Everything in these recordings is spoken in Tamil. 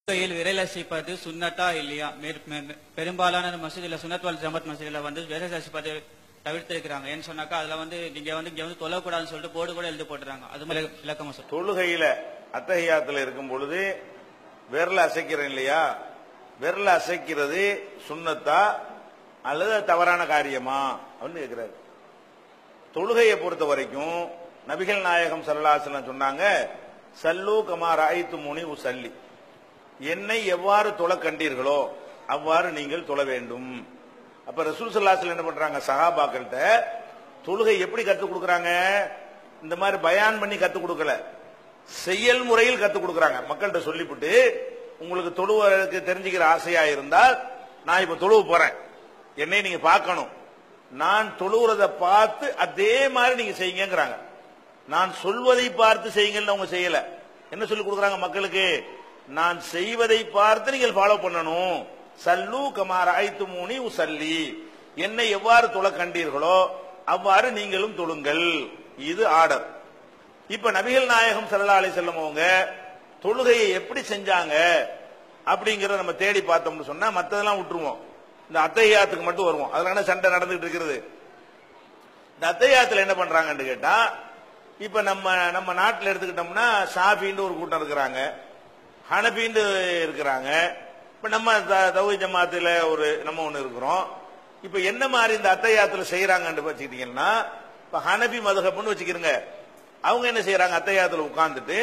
தொழுகையில் விரல் அசைப்பது சுன்னத்தா இல்லையா மேற்- மெ- மெ- பெரும்பாலான மசூதியில் சுன்னத் வல் ஜமாத் மசூதியில் வந்து விரல் அசைப்பது தவிர்த்திருக்கிறாங்க ஏன்னு சொன்னாக்கா அதுல வந்து நீங்க வந்து இங்க வந்து தொழக்கூடாதுன்னு சொல்லிட்டு போர்டு கூட எழுதி போட்டுறாங்க அது மாதிரி விளக்கமா சொல்லுங்க தொழுகையில அத்தகையாத்துல இருக்கும் பொழுது விரல அசைக்கிறேன் இல்லையா விரல அசைக்கிறது சுண்ணத்தா அல்லது அது தவறான காரியமா அப்படின்னு கேட்கிறாரு தொழுகையை பொறுத்த வரைக்கும் நபிகள் நாயகம் சல்லாசலம் சொன்னாங்க சல்லு கமார் ஆயித்து முனி உசல்லி என்னை எவ்வாறு தொழ கண்டீர்களோ அவ்வாறு நீங்கள் தொழ வேண்டும் அப்ப ரசூல் சல்லாசல் என்ன பண்றாங்க சஹாபாக்கள்கிட்ட தொழுகை எப்படி கத்துக் கொடுக்கறாங்க இந்த மாதிரி பயான் பண்ணி கத்துக் கொடுக்கல செயல்முறையில் கத்துக் கொடுக்கறாங்க மக்கள்கிட்ட சொல்லிவிட்டு உங்களுக்கு தொழுவதற்கு தெரிஞ்சுக்கிற ஆசையா இருந்தால் நான் இப்ப தொழுவு போறேன் என்னை நீங்க பார்க்கணும் நான் தொழுகிறத பார்த்து அதே மாதிரி நீங்க செய்யுங்கிறாங்க நான் சொல்வதை பார்த்து செய்யுங்கன்னு அவங்க செய்யல என்ன சொல்லி கொடுக்குறாங்க மக்களுக்கு நான் செய்வதை பார்த்து நீங்கள் ஃபாலோ பண்ணணும் சல்லு கமார் ஆய்த்து மூனி உசல்லி என்னை எவ்வாறு தொழ கண்டீர்களோ அவ்வாறு நீங்களும் தொழுங்கள் இது ஆர்டர் இப்ப நபிகள் நாயகம் ஸல்லல்லாஹு அலைஹி செல்லம் அவங்க தொழுகையை எப்படி செஞ்சாங்க அப்படிங்கறத நம்ம தேடி பார்த்தோம்னு சொன்னா மத்ததெல்லாம் விட்டுருவோம் இந்த அத்தையாத்துக்கு மட்டும் வருவோம் அதனால சண்டை நடந்துகிட்டு இருக்கிறது இந்த அத்தையாத்துல என்ன பண்றாங்கன்னு கேட்டா இப்ப நம்ம நம்ம நாட்டில் எடுத்துக்கிட்டோம்னா ஷாஃபின்னு ஒரு கூட்டம் இருக்கிறாங்க ஹனபின்னு இருக்கிறாங்க இப்ப நம்ம த- தௌஹீத் ஜமாத்துல ஒரு நம்ம ஒண்ணு இருக்கிறோம் இப்ப என்ன மாதிரி இந்த அத்தையாத்துல செய்யறாங்கன்னு வச்சுக்கிட்டீங்கன்னா இப்ப ஹனபி மதுஹப்னு வச்சுக்கிறங்க அவங்க என்ன செய்யறாங்க அத்தையாத்துல உட்கார்ந்துட்டு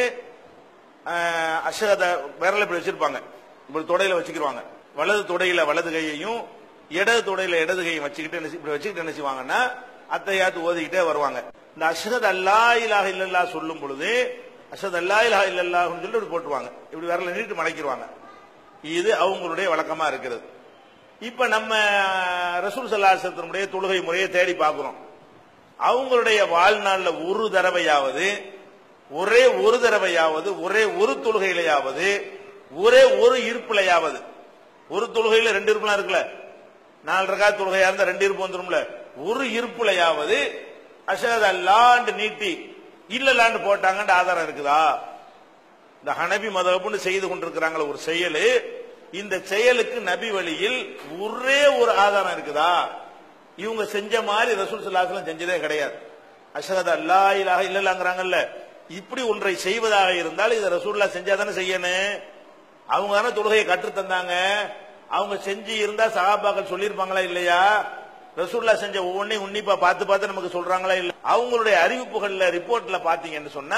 அஷகத விரல இப்படி வச்சிருப்பாங்க இப்படி தொடையில வச்சுக்கிருவாங்க வலது தொடையில வலது கையையும் இடது தொடையில இடது கையும் வச்சுக்கிட்டு என்ன செய்- இப்படி வச்சுக்கிட்டு என்ன செய்வாங்கன்னா அத்தையாத்து ஓதிக்கிட்டே வருவாங்க இந்த அஷகத் அல்லா இலாஹ இல்லல்லா சொல்லும் பொழுது அஷத் அல்லா இலாஹ இல்லல்லாஹ்னு சொல்லி இப்படி போட்டுருவாங்க இப்படி விரல நீட்டு மடக்கிடுவாங்க இது அவங்களுடைய வழக்கமா இருக்கிறது இப்ப நம்ம ரசூல் சல்லாசத்தினுடைய தொழுகை முறையை தேடி பார்க்கிறோம் அவங்களுடைய வாழ்நாள்ல ஒரு தடவையாவது ஒரே ஒரு தடவையாவது ஒரே ஒரு தொழுகையிலையாவது ஒரே ஒரு இருப்புலையாவது ஒரு தொழுகையில ரெண்டு இருப்புலாம் இருக்குல்ல நாலு ரகா தொழுகையா இருந்தா ரெண்டு இருப்பு வந்துரும்ல ஒரு இருப்புலையாவது அஷத் அல்லாண்டு நீட்டி இல்லலாண்டு போட்டாங்கன்னு ஆதாரம் இருக்குதா இந்த ஹனபி மதகுன்னு செய்து கொண்டிருக்கிறாங்களே ஒரு செயல் இந்த செயலுக்கு நபி வழியில் ஒரே ஒரு ஆதாரம் இருக்குதா இவங்க செஞ்ச மாதிரி ரசூல் சல்லாஹலம் செஞ்சதே கிடையாது அஷஹத் அல்லா இலாஹ இல்லல்லாங்கிறாங்கல்ல இப்படி ஒன்றை செய்வதாக இருந்தால் இதை ரசூல்லா செஞ்சாதானே செய்யணும் அவங்க தானே தொழுகையை கற்றுத் தந்தாங்க அவங்க செஞ்சு இருந்தா சகாபாக்கள் சொல்லியிருப்பாங்களா இல்லையா ரசூல்லா செஞ்ச ஒவ்வொன்றையும் உன்னிப்பா பார்த்து பார்த்து நமக்கு சொல்றாங்களா இல்ல அவங்களுடைய அறிவிப்புகள்ல ரிப்போர்ட்ல பாத்தீங்கன்னு சொன்னா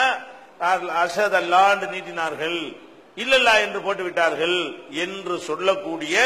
அஷத் அல்லாண்டு நீட்டினார்கள் இல்லல்லா என்று போட்டு விட்டார்கள் என்று சொல்லக்கூடிய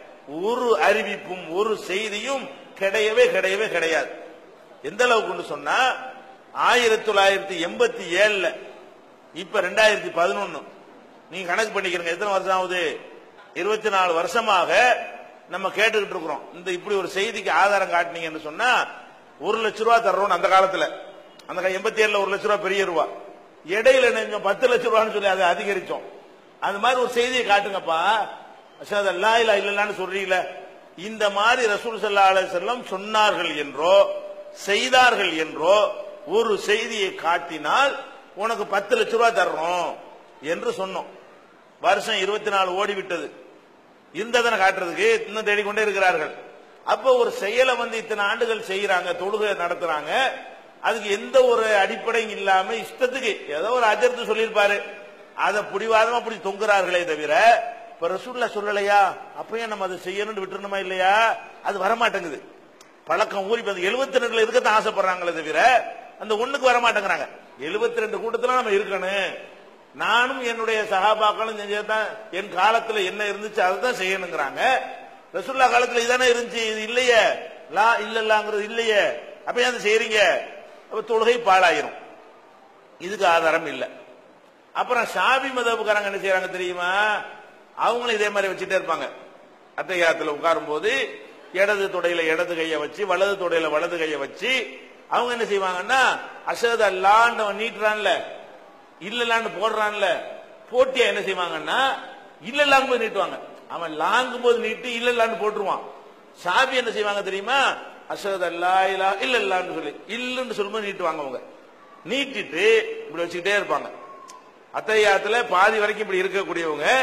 ஒரு அறிவிப்பும் ஒரு செய்தியும் கிடையவே கிடையவே கிடையாது எந்த அளவுக்கு சொன்னா ஆயிரத்தி தொள்ளாயிரத்தி எண்பத்தி ஏழுல இப்ப ரெண்டாயிரத்தி பதினொன்னு நீங்க கணக்கு பண்ணிக்கிறீங்க எத்தனை வருஷம் ஆகுது இருபத்தி நாலு வருஷமாக நம்ம கேட்டுக்கிட்டு இருக்கிறோம் இந்த இப்படி ஒரு செய்திக்கு ஆதாரம் காட்டினீங்கன்னு சொன்னா ஒரு லட்ச ரூபா தர்றோம் அந்த காலத்துல அந்த எண்பத்தி ஏழுல ஒரு லட்ச ரூபா பெரிய ரூபா இடையில கொஞ்சம் பத்து லட்ச ரூபான்னு சொல்லி அதை அதிகரிச்சோம் அது மாதிரி ஒரு செய்தியை காட்டுங்கப்பா அஷஹது அல்லா இல்லா இல்லல்லான்னு சொல்றீங்களே இந்த மாதிரி ரசூல் ஸல்லல்லாஹு அலைஹி வஸல்லம் சொன்னார்கள் என்றோ செய்தார்கள் என்றோ ஒரு செய்தியை காட்டினால் உனக்கு பத்து லட்ச ரூபாய் தர்றோம் என்று சொன்னோம் வருஷம் இருபத்தி நாலு ஓடிவிட்டது இருந்ததனை காட்டுறதுக்கு இன்னும் தேடிக்கொண்டே இருக்கிறார்கள் அப்போ ஒரு செயலை வந்து இத்தனை ஆண்டுகள் செய்யறாங்க தொழுகை நடத்துறாங்க அதுக்கு எந்த ஒரு அடிப்படையும் இல்லாம இஷ்டத்துக்கு ஏதோ ஒரு அஜர்த்து சொல்லியிருப்பாரு அதை புடிவாதமா அப்படி தொங்குறார்களே தவிர இப்ப ரசூல்லா சொல்லலையா அப்பயும் நம்ம அதை செய்யணும்னு விட்டுறணுமா இல்லையா அது வரமாட்டேங்குது பழக்கம் ஊறி போய் எழுபத்தி ரெண்டுல இருக்கத்தான் ஆசைப்படுறாங்களே தவிர அந்த ஒண்ணுக்கு வர மாட்டேங்கிறாங்க எழுபத்தி ரெண்டு கூட்டத்துல நம்ம இருக்கணும் நானும் என்னுடைய சகாபாக்களும் செஞ்சதுதான் என் காலத்துல என்ன இருந்துச்சு அதை தான் செய்யணுங்கிறாங்க ரசுல்லா காலத்துல இதானே இருந்துச்சு இது இல்லையே லா இல்லல்லாங்கிறது இல்லையே அப்ப ஏன் அதை செய்யறீங்க அப்ப தொழுகை பாழாயிரும் இதுக்கு ஆதாரம் இல்லை அப்புறம் ஷாபி மதப்புக்காரங்க என்ன செய்யறாங்க தெரியுமா அவங்களும் இதே மாதிரி வச்சுட்டே இருப்பாங்க அத்தையாத்துல உட்காரும் போது இடது தொடையில இடது கையை வச்சு வலது தொடையில வலது கையை வச்சு அவங்க என்ன செய்வாங்கன்னா அஷத் அல்லாண்டவன் நீட்டுறான்ல இல்லலான்னு போடுறான்ல போட்டியா என்ன செய்வாங்கன்னா இல்லலாங்க போது நீட்டுவாங்க அவன் லாங்கும் போது நீட்டி இல்லலான்னு போட்டுருவான் ஷாபி என்ன செய்வாங்க தெரியுமா அஷத் அல்லா இல்லா இல்லல்லான்னு சொல்லி இல்லன்னு சொல்லும்போது நீட்டுவாங்க அவங்க நீட்டிட்டு இப்படி வச்சுக்கிட்டே இருப்பாங்க அத்தையாத்துல பாதி வரைக்கும் இப்படி இருக்கக்கூடியவங்க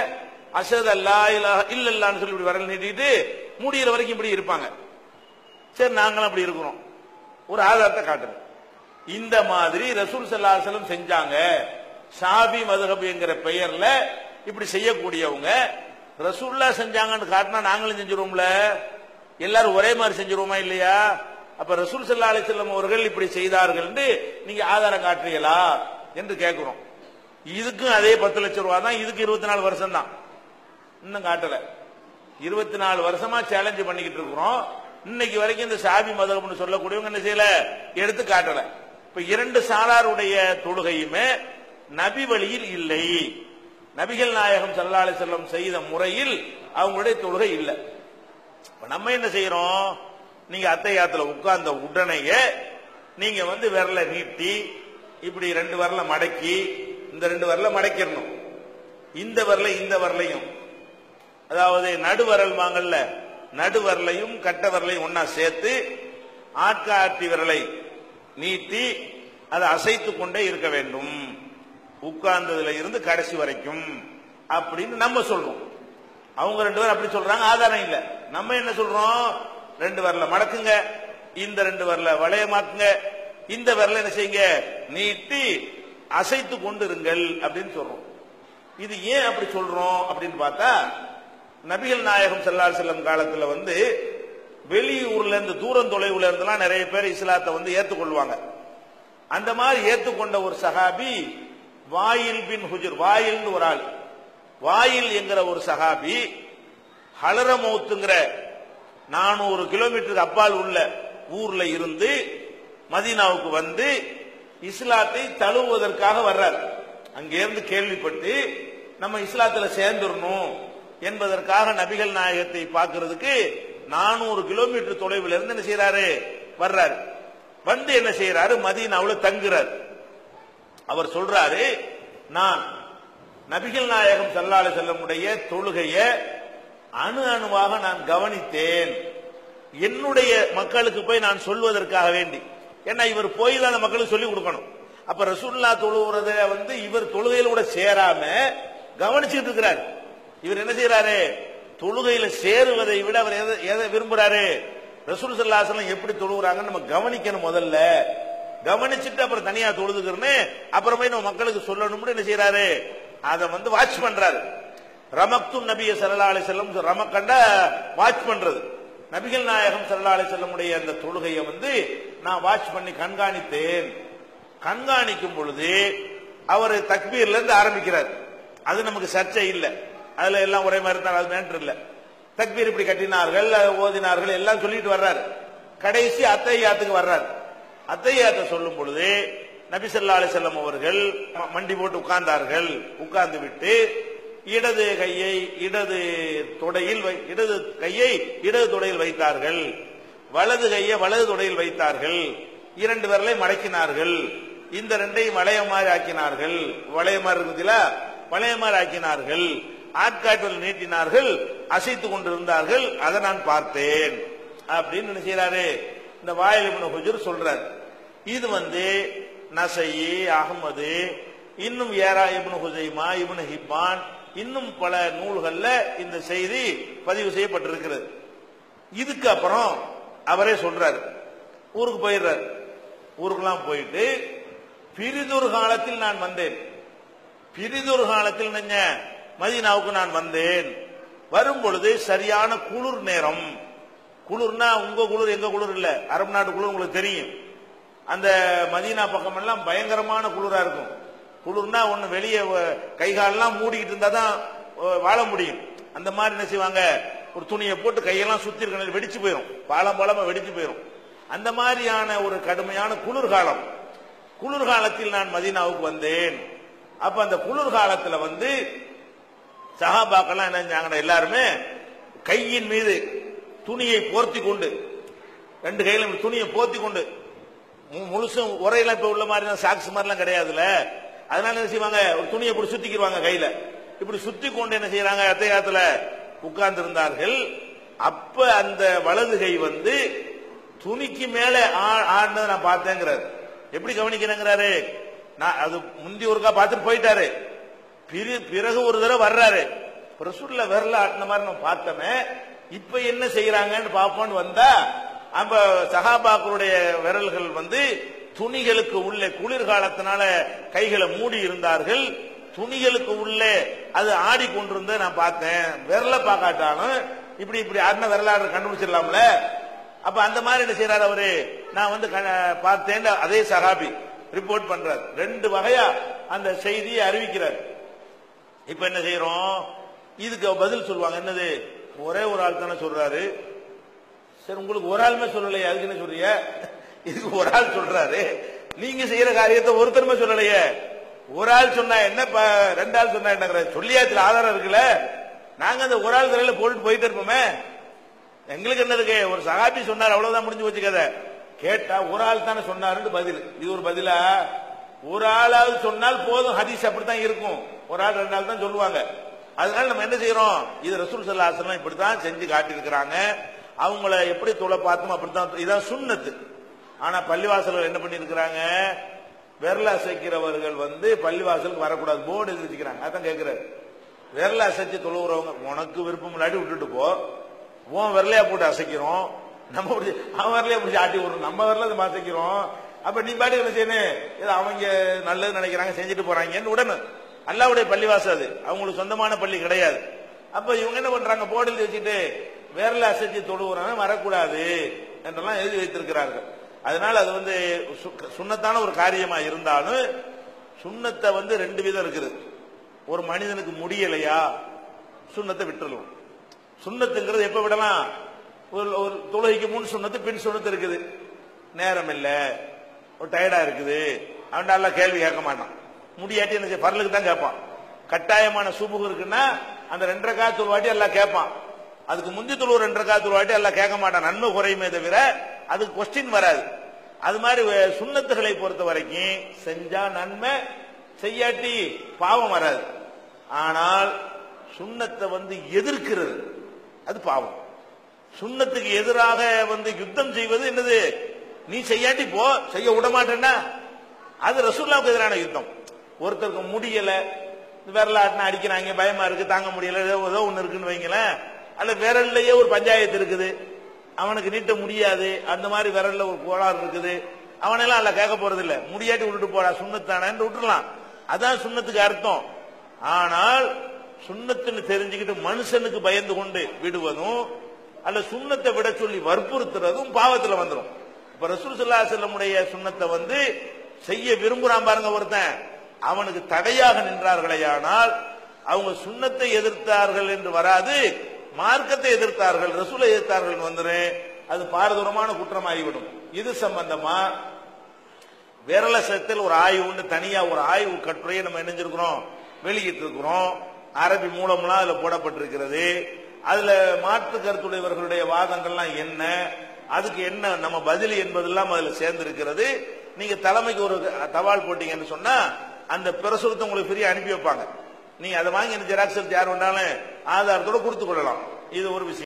அஷத் அல்லா இலா இல்லல்லான்னு சொல்லி இப்படி வரல் நீட்டிட்டு முடியிற வரைக்கும் இப்படி இருப்பாங்க சரி நாங்களும் அப்படி இருக்கிறோம் ஒரு ஆதாரத்தை காட்டுங்க இந்த மாதிரி ரசூல் ஸல்லல்லாஹு அலைஹி வஸல்லம் செஞ்சாங்க ஷாபி மதுஹப் என்கிற பெயர்ல இப்படி செய்யக்கூடியவங்க ரசூல்லா செஞ்சாங்கன்னு காட்டினா நாங்களும் செஞ்சிருவோம்ல எல்லாரும் ஒரே மாதிரி செஞ்சிருவோமா இல்லையா அப்ப ரசூல் ஸல்லல்லாஹு அலைஹி வஸல்லம் அவர்கள் இப்படி செய்தார்கள் என்று நீங்க ஆதாரம் காட்டுறீங்களா என்று கேட்கிறோம் இதுக்கும் அதே பத்து லட்சம் ரூபாய் தான் இதுக்கு இருபத்தி நாலு வருஷம் தான் இன்னும் காட்டல இருபத்தி நாலு வருஷமா சேலஞ்ச் பண்ணிக்கிட்டு இருக்கிறோம் இன்னைக்கு வரைக்கும் இந்த சாபி மதகம்னு சொல்லக்கூடியவங்க என்ன செய்யல எடுத்து காட்டல இப்ப இரண்டு சாலாருடைய தொழுகையுமே நபி வழியில் இல்லை நபிகள் நாயகம் ஸல்லல்லாஹு அலைஹி வஸல்லம் செய்த முறையில் அவங்களுடைய தொழுகை இல்லை இப்ப நம்ம என்ன செய்யறோம் நீங்க அத்தையாத்துல உட்கார்ந்த உடனேயே நீங்க வந்து விரல நீட்டி இப்படி ரெண்டு விரல மடக்கி இந்த ரெண்டு விரல மடக்கிடணும் இந்த விரல இந்த விரலையும் அதாவது நடுவரல் வாங்கல்ல நடுவரலையும் கட்ட விரலையும் ஒன்னா சேர்த்து ஆட்காட்டி விரலை நீட்டி அதை அசைத்து கொண்டே இருக்க வேண்டும் உட்கார்ந்ததுல இருந்து கடைசி வரைக்கும் அப்படின்னு நம்ம சொல்றோம் அவங்க ரெண்டு பேரும் அப்படி சொல்றாங்க ஆதாரம் இல்ல நம்ம என்ன சொல்றோம் ரெண்டு வரல மடக்குங்க இந்த ரெண்டு வரல வளையமாக்குங்க இந்த வரல என்ன செய்யுங்க நீட்டி அசைத்து கொண்டு இருங்கள் அப்படின்னு சொல்றோம் இது ஏன் அப்படி சொல்றோம் அப்படின்னு பார்த்தா நபிகள் நாயகம் ஸல்லல்லாஹு அலைஹி வஸல்லம் காலத்துல வந்து வெளியூர்ல இருந்து தூரம் தொலைவுல இருந்தெல்லாம் நிறைய பேர் இஸ்லாத்தை வந்து ஏத்துக்கொள்வாங்க அந்த மாதிரி ஏத்துக்கொண்ட ஒரு சஹாபி வாயில் பின் ஹுஜர் வாயில்னு ஒரு ஆள் வாயில் என்கிற ஒரு சஹாபி ஹலரமௌத்துங்கிற நானூறு கிலோமீட்டருக்கு அப்பால் உள்ள ஊர்ல இருந்து மதீனாவுக்கு வந்து இஸ்லாத்தை தழுவுவதற்காக வர்றார் அங்கிருந்து கேள்விப்பட்டு நம்ம இஸ்லாத்துல சேர்ந்துடணும் என்பதற்காக நபிகள் நாயகத்தை பார்க்கிறதுக்கு நானூறு கிலோமீட்டர் தொலைவில் இருந்து என்ன செய்யறாரு வர்றாரு வந்து என்ன செய்யறாரு மதீனாவுல தங்குறார் அவர் சொல்றாரு நான் நபிகள் நாயகம் ஸல்லல்லாஹு செல்லமுடைய தொழுகைய அணு அணுவாக நான் கவனித்தேன் என்னுடைய மக்களுக்கு போய் நான் சொல்வதற்காக வேண்டி ஏன்னா இவர் போய் தான் அந்த மக்களுக்கு சொல்லி கொடுக்கணும் அப்ப ரசூல்லா தொழுகிறத வந்து இவர் தொழுகையில கூட சேராம கவனிச்சுட்டு இருக்கிறார் இவர் என்ன செய்யறாரு தொழுகையில சேருவதை விட அவர் எதை எதை விரும்புறாரு ரசூல் சல்லாசலம் எப்படி தொழுகிறாங்கன்னு நம்ம கவனிக்கணும் முதல்ல கவனிச்சுட்டு அப்புறம் தனியா தொழுதுக்கிறேன்னு அப்புறமே நம்ம மக்களுக்கு சொல்லணும்னு என்ன செய்யறாரு அதை வந்து வாட்ச் பண்றாரு ரமக்து நபிய சல்லா அலி செல்லம் ரமக்கண்ட வாட்ச் பண்றது நபிகள் நாயகம் சல்லா அலி செல்லமுடைய அந்த தொழுகையை வந்து நான் வாட்ச் பண்ணி கண்காணித்தேன் கண்காணிக்கும் பொழுது அவர் தக்பீர்ல இருந்து ஆரம்பிக்கிறார் அது நமக்கு சர்ச்சை இல்லை அதுல எல்லாம் ஒரே மாதிரி தான் அது மேட்டர் இல்ல தக்பீர் இப்படி கட்டினார்கள் ஓதினார்கள் எல்லாம் சொல்லிட்டு வர்றாரு கடைசி அத்தையாத்துக்கு வர்றாரு அத்தையாத்தை சொல்லும் பொழுது நபி ஸல்லல்லாஹு அலைஹி வஸல்லம் அவர்கள் ம- மண்டி போட்டு உட்கார்ந்தார்கள் உட்கார்ந்து விட்டு இடது கையை இடது தொடையில் வை- இடது கையை இடது தொடையில் வைத்தார்கள் வலது கையை வலது தொடையில் வைத்தார்கள் இரண்டு விரலை மடக்கினார்கள் இந்த ரெண்டையும் வளைய மாதிரி ஆக்கினார்கள் வளைய மாதிரி இருக்குதுல வளைய மாதிரி ஆக்கினார்கள் ஆட்காட்டில் நீட்டினார்கள் அசைத்துக் கொண்டிருந்தார்கள் அதை நான் பார்த்தேன் அப்படின்னு என்ன செய்யறாரு இந்த வாயில் இப்னு ஹுஜர் சொல்றாரு இது வந்து நசையி அகமது இன்னும் ஏரா இப்னு ஹுசைமா இப்னு ஹிப்பான் இன்னும் பல நூல்கள்ல இந்த செய்தி பதிவு செய்யப்பட்டிருக்கிறது இதுக்கு அப்புறம் அவரே சொல்றாரு ஊருக்கு போயிடுறாரு ஊருக்கெல்லாம் போயிட்டு பிரிதொரு காலத்தில் நான் வந்தேன் பிரிதொரு காலத்தில் நீங்க மதீனாவுக்கு நான் வந்தேன் வரும் பொழுது சரியான குளிர் நேரம் குளிர்னா உங்க குளிர் எங்க குளிர் இல்ல அரபு நாட்டு குளிர் உங்களுக்கு தெரியும் அந்த மதீனா பக்கம் எல்லாம் பயங்கரமான குளிரா இருக்கும் குளிர்னா ஒண்ணு வெளியே கை காலெல்லாம் மூடிக்கிட்டு இருந்தா தான் அஹ், வாழ முடியும் அந்த மாதிரி என்ன செய்வாங்க ஒரு துணியை போட்டு கையெல்லாம் சுத்தி இருக்க வெடிச்சு போயிடும் பாலம் பாலமா வெடிச்சு போயிடும் அந்த மாதிரியான ஒரு கடுமையான குளிர்காலம் குளிர்காலத்தில் நான் மதீனாவுக்கு வந்தேன் அப்ப அந்த குளிர்காலத்துல வந்து சஹாபாக்கெல்லாம் என்ன செஞ்சாங்கன்னா எல்லாருமே கையின் மீது துணியை போர்த்தி கொண்டு ரெண்டு கையில இப்படி துணியை போர்த்தி கொண்டு மு- முழுசும் உரையெல்லாம் இப்ப உள்ள மாதிரி தான் சாக்ஸ் மாதிரிலாம் கிடையாதுல்ல அதனால என்ன செய்வாங்க ஒரு துணியை இப்படி சுத்திக்கிடுவாங்க கையில இப்படி சுத்தி கொண்டு என்ன செய்யறாங்க அத்தையாத்துல உட்கார்ந்து இருந்தார்கள் அப்ப அந்த வலது கை வந்து துணிக்கு மேல ஆ- ஆடினதை நான் பார்த்தேங்கிறாரு எப்படி கவனிக்கிறேங்கிறாரு நான் அது முந்தி ஒருக்கா பார்த்துட்டு போயிட்டாரு பிரி- பிறகு ஒரு தடவை வர்றாரு ரசூல்ல விரல ஆட்டின மாதிரி நம்ம பார்த்தோமே இப்ப என்ன செய்யறாங்கன்னு பார்ப்போம்னு வந்தா அப்ப சஹாபாக்களுடைய விரல்கள் வந்து துணிகளுக்கு உள்ளே குளிர்காலத்தினால கைகளை மூடி இருந்தார்கள் துணிகளுக்கு உள்ளே அது ஆடிக்கொண்டிருந்த நான் பார்த்தேன் விரல பார்க்காட்டாலும் இப்படி இப்படி ஆடின விரலாடு கண்டுபிடிச்சிடலாம்ல அப்ப அந்த மாதிரி என்ன செய்யறாரு அவரு நான் வந்து க- பார்த்தேன் அதே சஹாபி ரிப்போர்ட் பண்றாரு ரெண்டு வகையா அந்த செய்தியை அறிவிக்கிறார் இப்ப என்ன செய்யறோம் இதுக்கு பதில் சொல்லுவாங்க என்னது ஒரே ஒரு ஆள் தானே சொல்றாரு சரி உங்களுக்கு ஒரு ஆளுமே சொல்லலையே அதுக்கு என்ன சொல்றீங்க இதுக்கு ஒரு ஆள் சொல்றாரு நீங்க செய்யற காரியத்தை ஒருத்தருமே சொல்லலையே ஒரு ஆள் சொன்னா என்ன ப- ரெண்டு ஆள் சொன்னா என்னங்கிற சொல்லியாச்சுல ஆதாரம் இருக்குல்ல நாங்க அந்த ஒரு ஆள் தலையில போட்டு போயிட்டு இருப்போமே எங்களுக்கு என்ன இருக்கு ஒரு சகாபி சொன்னார் அவ்வளவுதான் முடிஞ்சு போச்சு கதை கேட்டா ஒரு ஆள் தானே சொன்னாருன்னு பதில் இது ஒரு பதிலா ஒரு ஆளாவது சொன்னால் போதும் ஹதீஸ் அப்படித்தான் இருக்கும் ஒரு ஆள் ரெண்டு ஆள் தான் சொல்லுவாங்க அதனால நம்ம என்ன செய்யறோம் இது ரசூல் சல்லாசலம் இப்படித்தான் செஞ்சு காட்டியிருக்கிறாங்க அவங்கள எப்படி தொலை பார்த்தோம் அப்படித்தான் இதான் சுண்ணத்து ஆனா பள்ளிவாசல்கள் என்ன பண்ணிருக்கிறாங்க விரல அசைக்கிறவர்கள் வந்து பள்ளிவாசலுக்கு வரக்கூடாது போர்டு எழுதி வச்சுக்கிறாங்க அதான் கேட்கிறாரு விரல அசைச்சு தொழுகிறவங்க உனக்கு விருப்பம் இல்லாட்டி விட்டுட்டு போ உன் விரலையா போட்டு அசைக்கிறோம் நம்ம பிடிச்சி அவன் விரலையா பிடிச்சி ஆட்டி விடுறோம் நம்ம விரல அதை அசைக்கிறோம் அப்ப நீ பாட்டு என்ன செய்யணும் ஏதோ அவங்க நல்லது நினைக்கிறாங்க செஞ்சுட்டு போறாங்கன்னு உடனே அல்லாவுடைய பள்ளிவாசல் அது அவங்களுக்கு சொந்தமான பள்ளி கிடையாது அப்ப இவங்க என்ன பண்றாங்க போர்டு எழுதி வச்சுட்டு விரல அசைச்சு தொழுகிறவன் வரக்கூடாது என்றெல்லாம் எழுதி வைத்திருக்கிறார்கள் அதனால அது வந்து சு- சுண்ணத்தான ஒரு காரியமா இருந்தாலும் சுண்ணத்தை வந்து ரெண்டு விதம் இருக்குது ஒரு மனிதனுக்கு முடியலையா சுண்ணத்தை விட்டுறலாம் சுண்ணத்துங்கிறது எப்ப விடலாம் ஒரு ஒரு தொழுகைக்கு முன் சுண்ணத்து பின் சுண்ணத்து இருக்குது நேரம் இல்ல ஒரு டயர்டா இருக்குது அவன் நல்லா கேள்வி கேட்க மாட்டான் முடியாட்டி என்ன செய்ய பரலுக்கு தான் கேட்பான் கட்டாயமான சுபுகு இருக்குன்னா அந்த ரெண்டரை காத்து வாட்டி எல்லாம் கேட்பான் அதுக்கு முந்தி தொழு ரெண்டரை காத்து வாட்டி எல்லாம் கேட்க மாட்டான் நன்மை குறையுமே தவிர அதுக்கு கொஸ்டின் வராது அது மாதிரி வே- சுண்ணத்துகளை பொறுத்த வரைக்கும் செஞ்சா நன்மை செய்யாட்டி பாவம் வராது ஆனால் சுண்ணத்தை வந்து எதிர்க்கிறது அது பாவம் சுண்ணத்துக்கு எதிராக வந்து யுத்தம் செய்வது என்னது நீ செய்யாட்டி போ செய்ய விட மாட்டேன்னா அது ரசூல்லாவுக்கு எதிரான யுத்தம் ஒருத்தருக்கு முடியல விரலாட்டினா அடிக்கிறாங்க பயமா இருக்கு தாங்க முடியல ஏதோ ஏதோ ஒண்ணு இருக்குன்னு வைங்களேன் அல்ல விரல்லையே ஒரு பஞ்சாயத்து இருக்குது அவனுக்கு நீட்ட முடியாது அந்த மாதிரி விரல்ல ஒரு கோளாறு இருக்குது அவனெல்லாம் அல்ல கேட்க போறது இல்ல முடியாட்டி விட்டுட்டு போடா சுண்ணத்தானு விட்டுறலாம் அதான் சுண்ணத்துக்கு அர்த்தம் ஆனால் சுண்ணத்துன்னு தெரிஞ்சுக்கிட்டு மனுஷனுக்கு பயந்து கொண்டு விடுவதும் அல்ல சுண்ணத்தை விட சொல்லி வற்புறுத்துறதும் பாவத்துல வந்துடும் இப்ப ரசூல் ஸல்லல்லாஹு அலைஹி வஸல்லமுடைய சுண்ணத்தை வந்து செய்ய விரும்புறான் பாருங்க ஒருத்தன் அவனுக்கு தடையாக நின்றார்களேயானால் அவங்க சுண்ணத்தை எதிர்த்தார்கள் என்று வராது மார்க்கத்தை எதிர்த்தார்கள் ரசூலை எதிர்த்தார்கள் வந்துரும் அது பாரதூரமான குற்றமாகிவிடும் இது சம்பந்தமா விரலசத்தில் ஒரு ஆய்வுன்னு தனியா ஒரு ஆய்வு கட்டுரையை நம்ம இணைஞ்சிருக்கிறோம் வெளியிட்டு இருக்கிறோம் அரபி மூலம்லாம் அதுல போடப்பட்டிருக்கிறது அதுல மாற்று கருத்துடையவர்களுடைய வாதங்கள்லாம் என்ன அதுக்கு என்ன நம்ம பதில் என்பதெல்லாம் அதுல சேர்ந்திருக்கிறது நீங்க தலைமைக்கு ஒரு தபால் போட்டீங்கன்னு சொன்னா அந்த பிரசுரத்தை உங்களுக்கு ஃப்ரீயா அனுப்பி வைப்பாங்க நீங்க அதை வாங்கி ஜெராக்ஸ் எடுத்து யார் வேண்டாலும் ஆதாரத்தோட கொடுத்து கொள்ளலாம் இது ஒரு விஷயம்